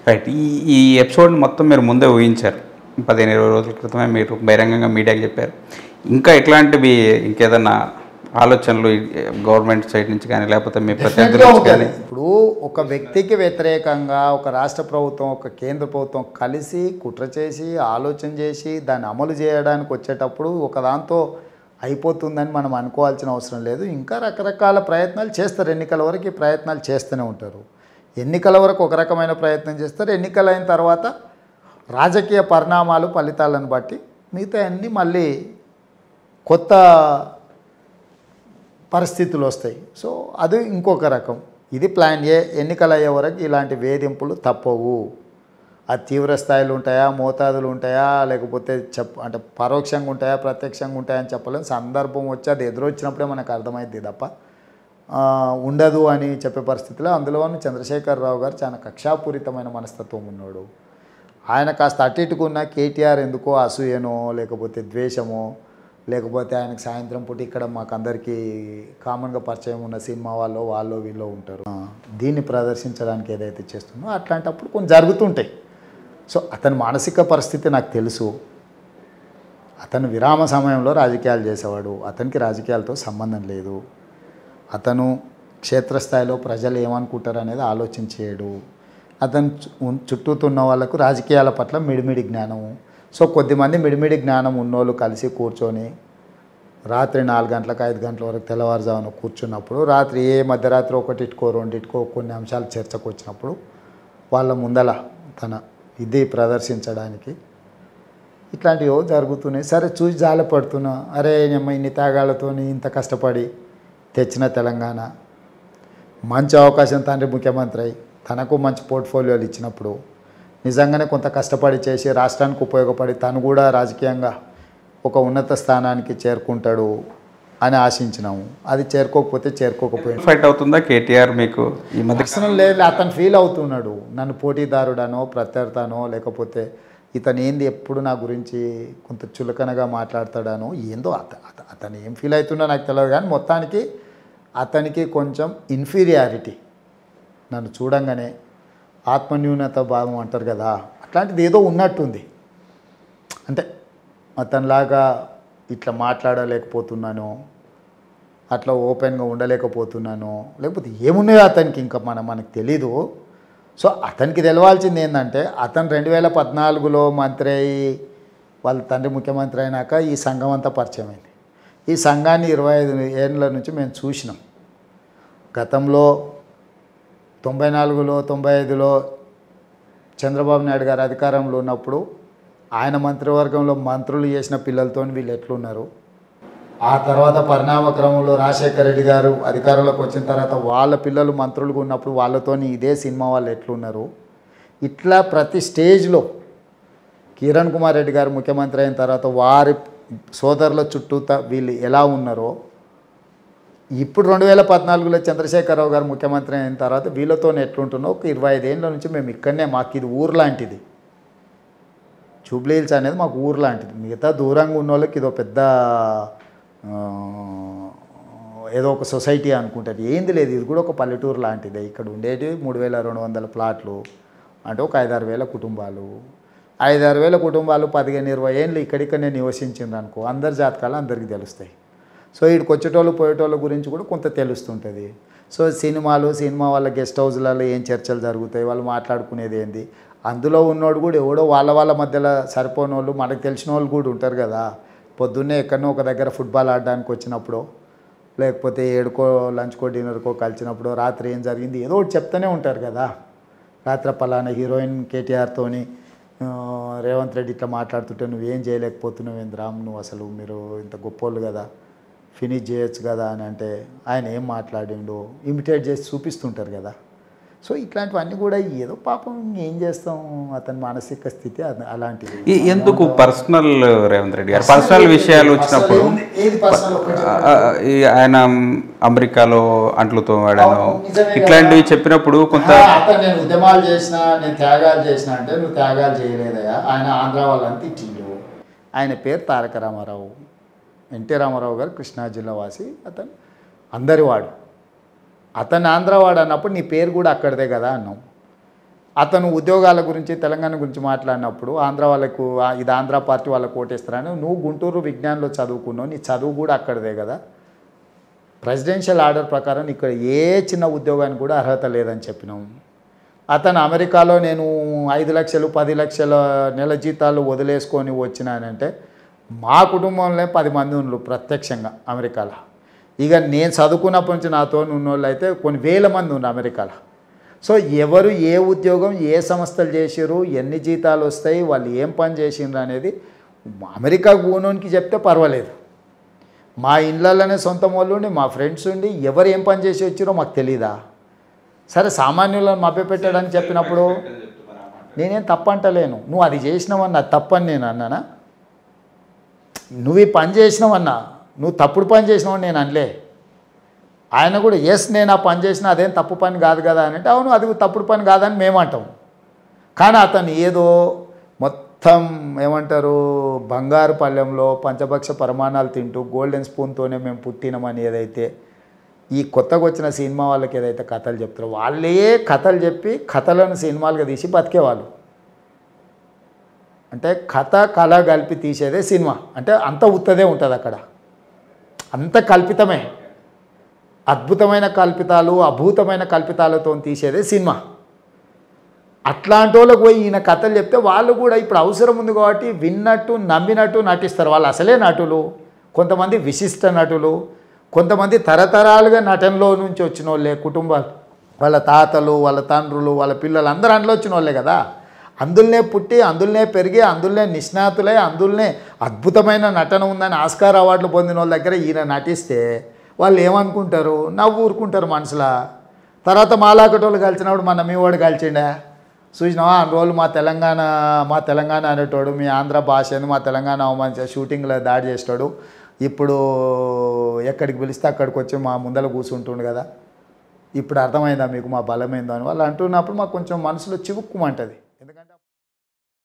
Right ఈ ఈ episode మొత్తం మీరు ముందే ఊహించారు పదిహేను ఇరవై రోజుల క్రితమే మీరు బహిరంగంగా మీడియాకి చెప్పారు ఇంకా ఎట్లాంటివి ఇంకేదన్నా ఆలోచనలు గవర్నమెంట్ సైడ్ నుంచి కానీ లేకపోతే మీ ప్రత్యర్థుల Definitely నుంచి ఉంటుంది. కానీ ఇప్పుడు ఒక వ్యక్తికి వ్యతిరేకంగా ఒక రాష్ట్ర ప్రభుత్వం ఒక కేంద్ర ప్రభుత్వం కలిసి కుట్ర చేసి ఆలోచన చేసి దాన్ని అమలు చేయడానికి వచ్చేటప్పుడు ఒక దాంతో అయిపోతుందని మనం అనుకోవాల్సిన అవసరం లేదు ఇంకా రకరకాల ప్రయత్నాలు చేస్తారు ఎన్నికల వరకు ఈ ప్రయత్నాలు చేస్తూనే ఉంటారు ఎన్నికల వరకు ఒక రకమైన ప్రయత్నం చేస్తారు ఎన్నికలైన తర్వాత రాజకీయ పరిణామాలు ఫలితాలను బట్టి మిగతా అన్నీ మళ్ళీ కొత్త పరిస్థితులు వస్తాయి సో అది ఇంకొక రకం ఇది ప్లాన్ ఏ ఎన్నికలు అయ్యే వరకు ఇలాంటి వేధింపులు తప్పవు అది తీవ్ర స్థాయిలు ఉంటాయా మోతాదులు ఉంటాయా లేకపోతే చెప్ అంటే పరోక్షంగా ఉంటాయా ప్రత్యక్షంగా ఉంటాయా అని చెప్పలేం సందర్భం వచ్చి అది ఎదురొచ్చినప్పుడే మనకు అర్థమైంది తప్ప ఆ, ఉండదు అని చెప్పే పరిస్థితిలో అందులోనూ చంద్రశేఖరరావు గారు చాలా కక్షాపూరితమైన మనస్తత్వం ఉన్నాడు ఆయన కాస్త అటు ఇటుకున్న కేటీఆర్ ఎందుకో అసూయనో లేకపోతే ద్వేషమో లేకపోతే ఆయనకు సాయంత్రం పూట ఇక్కడ మాకు అందరికీ కామన్గా పరిచయం ఉన్న సినిమా వాళ్ళు వాళ్ళు వీళ్ళు ఉంటారు ఆ, దీన్ని ప్రదర్శించడానికి ఏదైతే చేస్తుందో అట్లాంటప్పుడు కొన్ని జరుగుతుంటాయి సో అతని మానసిక పరిస్థితి నాకు తెలుసు అతను విరామ సమయంలో రాజకీయాలు చేసేవాడు అతనికి రాజకీయాలతో సంబంధం లేదు అతను క్షేత్రస్థాయిలో ప్రజలు ఏమనుకుంటారు అనేది ఆలోచించేయడు అతను చు- ఉన్- చుట్టూతున్న వాళ్ళకు రాజకీయాల పట్ల మిడిమిడి జ్ఞానము సో కొద్దిమంది మిడిమిడి జ్ఞానం ఉన్నోళ్ళు కలిసి కూర్చొని రాత్రి నాలుగు గంటలకు ఐదు గంటల వరకు తెల్లవారుజామున కూర్చున్నప్పుడు రాత్రి ఏ మధ్యరాత్రి ఒకటి ఇటుకో రెండు ఇటుకో కొన్ని అంశాలు చర్చకు వచ్చినప్పుడు వాళ్ళ ముందల తన ఇది ప్రదర్శించడానికి ఇట్లాంటివో జరుగుతున్నాయి సరే చూసి జాలపడుతున్నా అరే నిమ్మ ఇన్ని త్యాగాలతో ఇంత కష్టపడి తెచ్చిన తెలంగాణ మంచి అవకాశం తండ్రి ముఖ్యమంత్రి అయి తనకు మంచి పోర్ట్ఫోలియోలు ఇచ్చినప్పుడు నిజంగానే కొంత కష్టపడి చేసి రాష్ట్రానికి ఉపయోగపడి తను కూడా రాజకీయంగా ఒక ఉన్నత స్థానానికి చేరుకుంటాడు అని ఆశించినాము అది చేరుకోకపోతే చేరుకోకపోయింది ఫైట్ అవుతుందా కేటీఆర్ మీకు ఈ మధ్య పర్సనల్ లేదు అతను ఫీల్ అవుతున్నాడు నన్ను పోటీదారుడనో ప్రత్యర్థనో లేకపోతే ఇతను ఏంది ఎప్పుడు నా గురించి కొంత చులకనగా మాట్లాడతాడనో ఏందో అత అత- అతను ఏం ఫీల్ అవుతుండో నాకు తెలియదు కానీ మొత్తానికి అతనికి కొంచెం ఇన్ఫీరియారిటీ నన్ను చూడంగానే ఆత్మన్యూనత భావం అంటారు కదా అట్లాంటిది ఏదో ఉన్నట్టుంది అంటే అతనిలాగా ఇట్లా మాట్లాడలేకపోతున్నాను అట్లా ఓపెన్గా ఉండలేకపోతున్నాను లేకపోతే ఏమున్నాయో అతనికి ఇంకా మన మనకు తెలీదు సో అతనికి తెలవాల్సింది ఏంటంటే అతను రెండు వేల పద్నాలుగులో మంత్రి అయ్యి వాళ్ళ తండ్రి ముఖ్యమంత్రి అయినాక ఈ సంఘం అంతా పరిచయం అయింది ఈ సంఘాన్ని ఇరవై ఐదు ఏళ్ళ నుంచి మేము చూసినాం గతంలో తొంభై నాలుగులో తొంభై ఐదులో చంద్రబాబు నాయుడు గారు అధికారంలో ఉన్నప్పుడు ఆయన మంత్రివర్గంలో మంత్రులు చేసిన పిల్లలతో వీళ్ళు ఎట్లున్నారు ఆ తర్వాత పరిణామ క్రమంలో రాజశేఖర రెడ్డి గారు అధికారంలోకి వచ్చిన తర్వాత వాళ్ళ పిల్లలు మంత్రులుగా ఉన్నప్పుడు వాళ్ళతోని ఇదే సినిమా వాళ్ళు ఎట్లున్నారు ఇట్లా ప్రతి స్టేజ్లో కిరణ్ కుమార్ రెడ్డి గారు ముఖ్యమంత్రి అయిన తర్వాత వారి సోదరుల చుట్టూత వీళ్ళు ఎలా ఉన్నారో ఇప్పుడు రెండు వేల పద్నాలుగులో చంద్రశేఖరరావు గారు ముఖ్యమంత్రి అయిన తర్వాత వీళ్ళతో ఎట్లుంటున్నో ఒక ఇరవై ఐదేళ్ళ నుంచి మేము ఇక్కడనే మాకు ఇది ఊరు లాంటిది జూబ్లీ హిల్స్ అనేది మాకు ఊరు లాంటిది మిగతా దూరంగా ఉన్న వాళ్ళకి ఇదో పెద్ద ఆ, ఏదో ఒక సొసైటీ అనుకుంటారు ఏంది లేదు ఇది కూడా ఒక పల్లెటూరు లాంటిదే ఇక్కడ ఉండేటివి మూడు వేల రెండు వందల ప్లాట్లు అంటే ఒక ఐదారు వేల కుటుంబాలు ఐదారు వేల కుటుంబాలు పదిహేను ఇరవై ఏళ్ళు ఇక్కడిక్కడనే నివసించిండ్రు అనుకో అందరి జాతకాలు అందరికీ తెలుస్తాయి సో ఇక్కడికి వచ్చేటోళ్ళు పోయేటోళ్ళ గురించి కూడా కొంత తెలుస్తుంటుంది సో సినిమాలు సినిమా వాళ్ళ గెస్ట్ హౌస్లలో ఏం చర్చలు జరుగుతాయి వాళ్ళు మాట్లాడుకునేది ఏంది అందులో ఉన్నోడు కూడా ఎవడో వాళ్ళ వాళ్ళ మధ్యలో సరిపోని వాళ్ళు మనకు తెలిసిన వాళ్ళు కూడా ఉంటారు కదా పొద్దున్నే ఎక్కడనో ఒక దగ్గర ఫుట్బాల్ ఆడడానికి వచ్చినప్పుడు లేకపోతే ఏడుకో లంచ్కో డిన్నర్కో కలిసినప్పుడు రాత్రి ఏం జరిగింది ఏదో ఒకటి చెప్తూనే ఉంటారు కదా రాత్రి పలానా హీరోయిన్ కేటీఆర్తోని ఆ, రేవంత్ రెడ్డి ఇట్లా మాట్లాడుతుంటే నువ్వేం చేయలేకపోతున్నావు ఏంది రామ్ నువ్వు అసలు మీరు ఇంత గొప్పోళ్ళు కదా ఫినిష్ చేయొచ్చు కదా అని అంటే ఆయన ఏం మాట్లాడిండు ఇమిటేట్ చేసి చూపిస్తుంటారు కదా సో ఇట్లాంటివన్నీ కూడా ఏదో పాపం ఏం చేస్తాం అతని మానసిక స్థితి అది- అలాంటిది ఈ- ఎందుకు పర్సనల్ రేవంత్ రెడ్డి గారు పర్సనల్ విషయాలు వచ్చినప్పుడు ఏది పర్సనల్ ఒకటి ఆ, ఈ ఆయన అమెరికాలో అంట్లుతో వాడాను అవును, నిజమే కదా. ఇట్లాంటివి చెప్పినప్పుడు కొంత ఆ, అతను నేను ఉద్యమాలు చేసిన నేను త్యాగాలు చేసిన అంటే నువ్వు త్యాగాలు చేయలేదయా ఆయన ఆంధ్ర వాళ్ళని తిట్టిండు ఆయన పేరు తారక రామారావు ఎన్టీ రామారావు గారు కృష్ణా జిల్లా వాసి అతను అందరివాడు అతను ఆంధ్రవాడు అన్నప్పుడు నీ పేరు కూడా అక్కడిదే కదా అన్నాం అతను ఉద్యోగాల గురించి తెలంగాణ గురించి మాట్లాడినప్పుడు ఆంధ్ర వాళ్ళకు ఆ, ఇది ఆంధ్ర పార్టీ వాళ్ళకు ఓటేస్తారని నువ్వు గుంటూరు విజ్ఞానంలో చదువుకున్నావు నీ చదువు కూడా అక్కడదే కదా ప్రెసిడెన్షియల్ ఆర్డర్ ప్రకారం ఇక్కడ ఏ చిన్న ఉద్యోగానికి కూడా అర్హత లేదని చెప్పినాం అతను అమెరికాలో నేను ఐదు లక్షలు పది లక్షల నెల జీతాలు వదిలేసుకొని వచ్చినానంటే మా కుటుంబంలో పది మంది ఉన్నారు ప్రత్యక్షంగా అమెరికాలో ఇక నేను చదువుకున్నప్పటి నుంచి నాతో ఉన్న వాళ్ళు అయితే కొన్ని వేల మంది ఉన్నారు అమెరికాలో సో ఎవరు ఏ ఉద్యోగం ఏ సంస్థలు చేసిర్రు ఎన్ని జీతాలు వస్తాయి వాళ్ళు ఏం పని చేసిండ్రు అనేది అమెరికా గూనోనికి చెప్తే పర్వాలేదు మా ఇళ్ళలోనే సొంత వాళ్ళు ఉండి మా ఫ్రెండ్స్ ఉండి ఎవరు ఏం పని చేసి వచ్చిరో మాకు తెలీదా సరే సామాన్యులను మభ్యపెట్టడానికి చెప్పినప్పుడు నేనేం తప్పంటలేను నువ్వు అది చేసినావన్నా తప్పని నేను అన్నానా నువ్వు ఈ పని చేసినావన్నా నువ్వు తప్పుడు పని చేసినావని నేను అనలే ఆయన కూడా ఎస్ నేను ఆ పని చేసిన అదేం తప్పు పని కాదు కదా అని అంటే అవును అది తప్పుడు పని కాదని మేము అంటాం కానీ అతను ఏదో మొత్తం ఏమంటారు బంగారు పళ్ళెంలో పంచభక్ష పరిమాణాలు తింటూ గోల్డెన్ స్పూన్తోనే మేము పుట్టినామని ఏదైతే ఈ కొత్తగా వచ్చిన సినిమా వాళ్ళకి ఏదైతే కథలు చెప్తారో వాళ్ళే కథలు చెప్పి కథలను సినిమాలుగా తీసి బతికేవాళ్ళు అంటే కథ కళ కలిపి తీసేదే సినిమా అంటే అంత ఉత్తదే ఉంటుంది అక్కడ అంత కల్పితమే అద్భుతమైన కల్పితాలు అభూతమైన కల్పితాలతో తీసేదే సినిమా అట్లాంటి వాళ్ళకి పోయి ఈయన కథలు చెప్తే వాళ్ళు కూడా ఇప్పుడు అవసరం ఉంది కాబట్టి విన్నట్టు నమ్మినట్టు నటిస్తారు వాళ్ళు అసలే నటులు కొంతమంది విశిష్ట నటులు కొంతమంది తరతరాలుగా నటనలో నుంచి వచ్చిన వాళ్ళే కుటుంబాలు వాళ్ళ తాతలు వాళ్ళ తండ్రులు వాళ్ళ పిల్లలు అందరూ అందులో వచ్చిన వాళ్ళే కదా అందులోనే పుట్టి అందులోనే పెరిగి అందులోనే నిష్ణాతులై అందులోనే అద్భుతమైన నటన ఉందని ఆస్కార్ అవార్డులు పొందిన వాళ్ళ దగ్గర ఈయన నటిస్తే వాళ్ళు ఏమనుకుంటారు నవ్వు ఊరుకుంటారు మనసులా తర్వాత మాలాకటోళ్ళు కలిసినప్పుడు మన మీ వాడు కలిసిండా చూసినావా అన్ని రోజులు మా తెలంగాణ మా తెలంగాణ అనేటోడు మీ ఆంధ్ర భాష ఏంది మా తెలంగాణ అవమానించే షూటింగ్లో దాడి చేస్తాడు ఇప్పుడు ఎక్కడికి పిలిస్తే అక్కడికి వచ్చి మా ముందర కూర్చుంటుండు కదా ఇప్పుడు అర్థమైందా మీకు మా బలమైందో అని వాళ్ళు అంటున్నప్పుడు మాకు కొంచెం మనసులో చివుక్కుమంటుంది